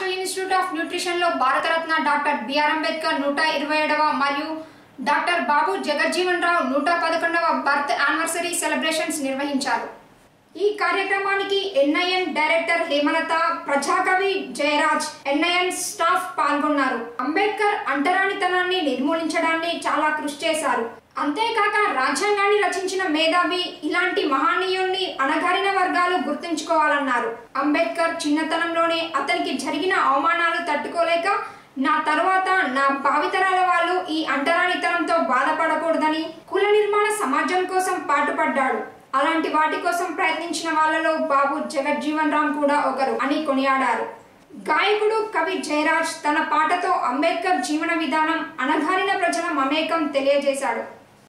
National institute of nutrition లో Bharat Ratna doctor BR Ambedkar నూట ఇరవై ఏడవ మరియు డాక్టర్ బాబు జగజ్జీవన్ రావు నూట పదకొండవ బర్త్ యానివర్సరీ సెలబ్రేషన్స్ నిర్వహించారు ఈ కార్యక్రమానికి ఎన్ఐఎన్ డైరెక్టర్ హేమలత ప్రజాకవి జయరాజ్ ఎన్ఐఎన్ స్టాఫ్ పాల్గొన్నారు అంబేద్కర్ అంటరానితనాన్ని నిర్మూలించడాన్ని చాలా కృషి చేశారు అంతేకాక రాజ్యాంగాన్ని రచించిన మేధావి ఇలాంటి మహనీయుణ్ణి అణగారిన వర్గాలు గుర్తుంచుకోవాలన్నారు అంబేద్కర్ చిన్నతనంలోనే అతనికి జరిగిన అవమానాలు తట్టుకోలేక నా తరువాత నా భావితరాల వాళ్ళు ఈ అంటరానితనంతో బాధపడకూడదని కుల నిర్మాణ సమాజం కోసం పాటుపడ్డాడు అలాంటి వాటి కోసం ప్రయత్నించిన వాళ్ళలో బాబు జగజ్జీవన్ రామ్ కూడా ఒకరు అని కొనియాడారు గాయకుడు కవి జయరాజ్ తన పాటతో అంబేద్కర్ జీవన విధానం అణగారిన ప్రజల మమేకం తెలియజేశాడు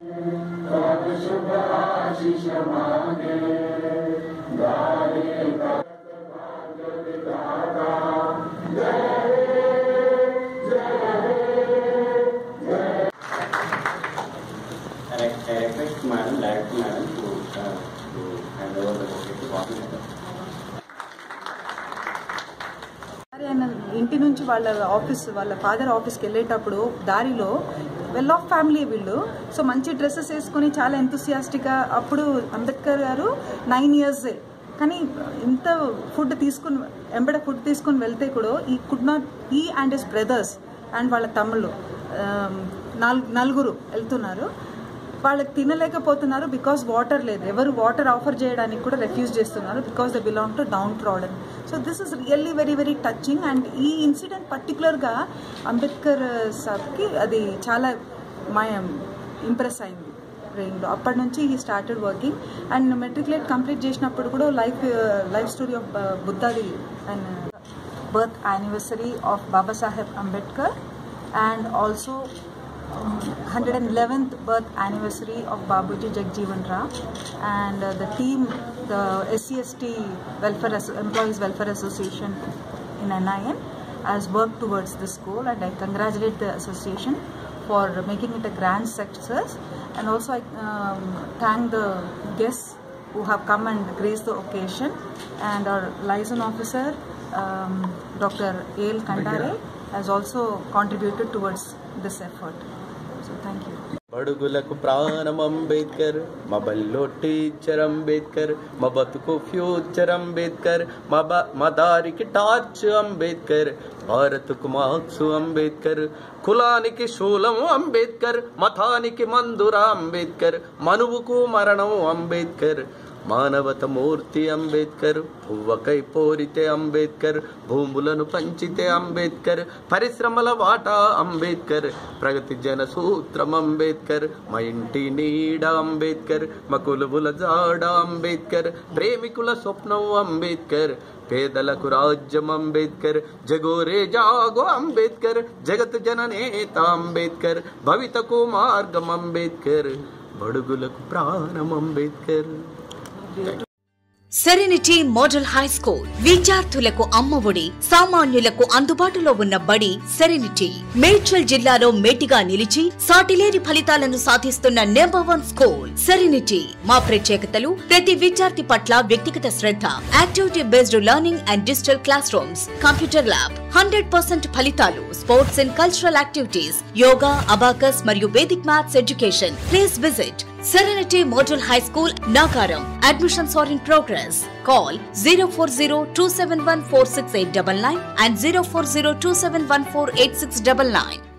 I rec- I request Madam, Director Madam, to, uh, to hand over the bouquet to Bobby Madam. మరి ఆయన ఇంటి నుంచి వాళ్ళ ఆఫీస్ వాళ్ళ ఫాదర్ ఆఫీస్కి వెళ్ళేటప్పుడు దారిలో వెల్ ఆఫ్ ఫ్యామిలీ వీళ్ళు సో మంచి డ్రెస్సెస్ వేసుకుని చాలా ఎంతూసియాస్టిక్గా అప్పుడు అంబేద్కర్ గారు నైన్ ఇయర్స్ కానీ ఇంత ఫుడ్ తీసుకుని ఎంబడ ఫుడ్ తీసుకుని వెళ్తే కూడా he could not he and his brothers and వాళ్ళ తమ్ముళ్ళు నాలుగు నలుగురు వెళ్తున్నారు వాళ్ళకి తినలేకపోతున్నారు బికాస్ వాటర్ లేదు ఎవరు వాటర్ ఆఫర్ చేయడానికి కూడా రెఫ్యూజ్ చేస్తున్నారు because they belong to downtrodden so this is really very very touching and ఈ ఇన్సిడెంట్ పర్టికులర్గా అంబేద్కర్ సాబ్కి అది చాలా మా ఇంప్రెస్ అయింది బ్రెయిన్లో అప్పటి నుంచి he started working and matriculate complete చేసినప్పుడు కూడా లైఫ్ లైఫ్ స్టోరీ ఆఫ్ బుద్ధాది and birth anniversary of Babasaheb Ambedkar and also um, 111th birth anniversary of Babuji Jagjeevan Ram and uh, the team, the SCST Welfare As- Employees Welfare Association in NIN has worked towards this goal and I congratulate the association for making it a grand success and also I um, thank the guests who have come and graced the occasion and our liaison officer um, Dr. A.L. Kandare has also contributed towards this effort. So thank you. బడుగులకు ప్రాణం అంబేద్కర్ మా బల్లో teacher Ambedkar మా బతుకు future Ambedkar మా బ- మా దారికి టార్చ్ అంబేద్కర్ భారత్కు మార్క్స్ అంబేద్కర్ కులానికి శూలం అంబేద్కర్ మతానికి మందురా అంబేద్కర్ మనువుకు మరణం అంబేద్కర్ మానవత మూర్తి అంబేద్కర్ పువ్వకై పోరితే అంబేద్కర్ భూములను పంచితే అంబేద్కర్ పరిశ్రమల వాటా అంబేద్కర్ ప్రగతి జన సూత్రం అంబేద్కర్ మా ఇంటి నీడ అంబేద్కర్ మా కొలువుల జాడ అంబేద్కర్ ప్రేమికుల స్వప్నం అంబేద్కర్ పేదలకు రాజ్యం అంబేద్కర్ జగోరే జాగో అంబేద్కర్ జగత్ జననేత అంబేద్కర్ భవితకు మార్గం అంబేద్కర్ బడుగులకు ప్రాణం Ambedkar Serenity Model High School విద్యార్థులకు అమ్మఒడి సామాన్యులకు అందుబాటులో ఉన్న బడి సెరెనిటీ మేడ్చల్ జిల్లాలో మేటిగా నిలిచి సాటిలేని ఫలితాలను సాధిస్తున్న నెంబర్ వన్ స్కూల్ సెరెనిటీ మా ప్రత్యేకతలు ప్రతి విద్యార్థి పట్ల వ్యక్తిగత శ్రద్ధ activity based learning and digital classrooms computer lab hundred percent ఫలితాలు sports and cultural activities yoga abacus మరియు Vedic maths education please visit Serenity Model High School, Nagaram. Admissions are in progress. Call 040 and 040 271 8699.